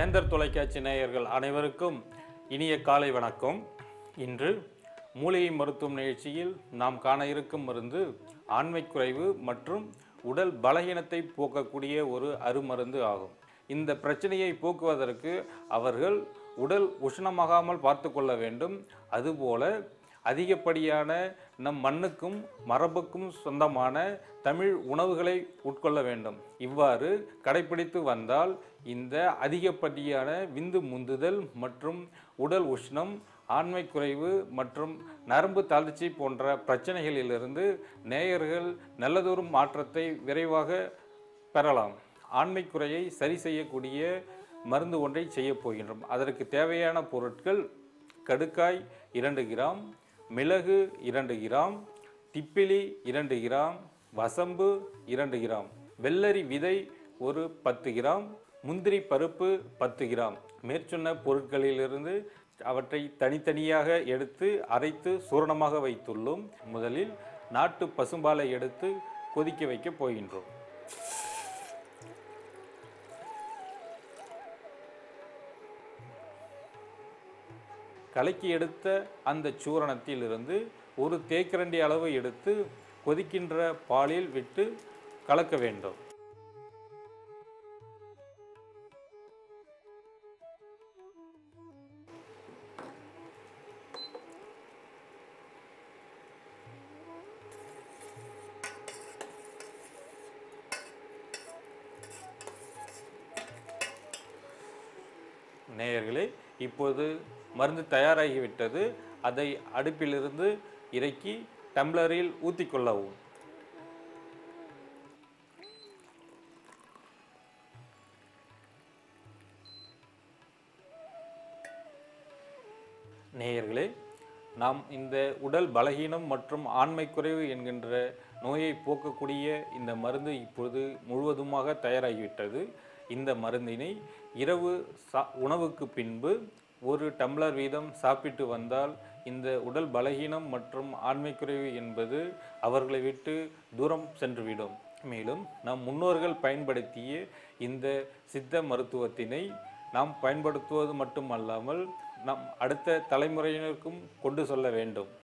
வேந்தர் தொலைக்காட்சி நேயர்கள் அனைவருக்கும் இனிய காலை வணக்கம் இன்று மூலிகை மருத்துவம் நிகழ்ச்சியில் நாம் காண இருக்கும் மருந்து ஆண்மை குறைவு மற்றும் உடல் பலகீனத்தை போக்கக்கூடிய ஒரு அருமருந்து ஆகும் இந்த பிரச்சனையை போக்குவதற்கு அவர்கள் உடல் உஷ்ணமாகாமல் பார்த்து கொள்ள வேண்டும் அதுபோல அதிகப்படியான நம் மண்ணுக்கும் மரபுக்கும் சொந்தமான தமிழ் உணவுகளை உட்கொள்ள வேண்டும் இவ்வாறு கடைபிடித்து வந்தால் இந்த அதிகப்படியான விந்து முந்துதல் மற்றும் உடல் உஷ்ணம் ஆண்மை குறைவு மற்றும் நரம்பு தளர்ச்சி போன்ற பிரச்சனைகளிலிருந்து நேயர்கள் நல்லதொரு மாற்றத்தை விரைவாக பெறலாம் ஆண்மை குறையை சரி செய்யக்கூடிய மருந்து ஒன்றை செய்யப் போகின்றோம் அதற்கு தேவையான பொருட்கள் கடுக்காய் இரண்டு கிராம் மிளகு இரண்டு கிராம் திப்பிலி இரண்டு கிராம் வசம்பு இரண்டு கிராம் வெள்ளரி விதை ஒரு பத்து கிராம் முந்திரி பருப்பு பத்து கிராம் மேற்சொன்ன பொருட்களிலிருந்து அவற்றை தனித்தனியாக எடுத்து அரைத்து சூரணமாக வைத்துள்ளோம் முதலில் நாட்டு பசும்பாலை எடுத்து கொதிக்க வைக்கப் போகின்றோம் கலக்கி எடுத்த அந்த சூரணத்திலிருந்து ஒரு தேக்கரண்டி அளவு எடுத்து கொதிக்கின்ற பாலில் விட்டு கலக்க வேண்டும் நேயர்களே இப்போது மருந்து தயாராகிவிட்டது அதை அடுப்பிலிருந்து இறக்கி டம்ளரில் ஊற்றிக்கொள்ளவும் நேயர்களே நாம் இந்த உடல் பலகீனம் மற்றும் ஆண்மை குறைவு என்கின்ற நோயை போக்கக்கூடிய இந்த மருந்து இப்பொழுது முழுவதுமாக தயாராகிவிட்டது இந்த மருந்தினை இரவு சா உணவுக்கு பின்பு ஒரு டம்ளர் வீதம் சாப்பிட்டு வந்தால் இந்த உடல் பலகீனம் மற்றும் ஆண்மை குறைவு என்பது அவர்களை விட்டு தூரம் சென்றுவிடும் மேலும் நம் முன்னோர்கள் பயன்படுத்திய இந்த சித்த மருத்துவத்தினை நாம் பயன்படுத்துவது மட்டுமல்லாமல் நம் அடுத்த தலைமுறையினருக்கும் கொண்டு செல்ல வேண்டும்